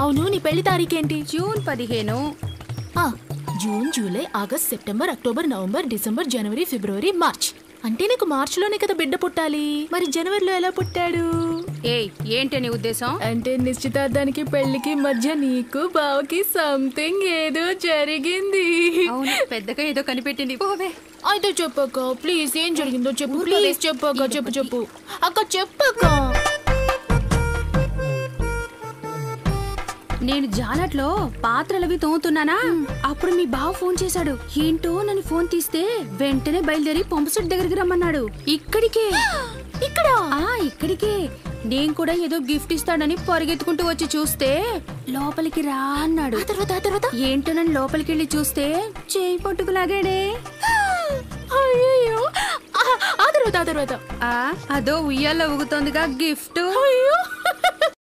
అవును నీ పెళ్లి తారీఖేంటి జూన్ పదిహేను ఆ, June July August September October November December జనవరి ఫిబ్రవరి మార్చ్ అంటే నీకు మార్చిలోనే కదా బిడ్డ పుట్టాలి మరి జనవరిలో ఎలా పుట్టాడు ఏయ్ ఏంటి నీ ఉద్దేశం అంటే నిశ్చితార్థానికి పెళ్లికి మధ్య నీకు బావకి సంథింగ్ ఏదో జరిగింది అవును పెద్దగా ఏదో కనిపెట్టింది పోవే అయితే చెప్పక్క ప్లీజ్ ఏం జరిగిందో చెప్పు ఊరుకోవే. ప్లీజ్ చెప్పక్క చెప్పు చెప్పు అక్క చెప్పక్క నేను జాలట్లో పాత్రలవి తోముతున్నానా అప్పుడు మీ బావ ఫోన్ చేశాడు ఏంటో నన్ను ఫోన్ తీస్తే వెంటనే బయలుదేరి పంపు సెట్ దగ్గరికి రమ్మన్నాడు ఇక్కడికే ఇక్కడ ఆ ఇక్కడికే నేను కూడా ఏదో గిఫ్ట్ ఇస్తాడని పరిగెత్తుకుంటూ వచ్చి చూస్తే లోపలికి రా అన్నాడు ఆ తర్వాత ఆ తర్వాత ఏంటో నన్ను లోపలికి వెళ్ళి చూస్తే చేయి పట్టుకులాగాడే అయ్యో ఆ తర్వాత ఆ తర్వాత ఆ అదో ఉయ్యాల్లో ఊగుతోందిగా గిఫ్ట్ అయ్యో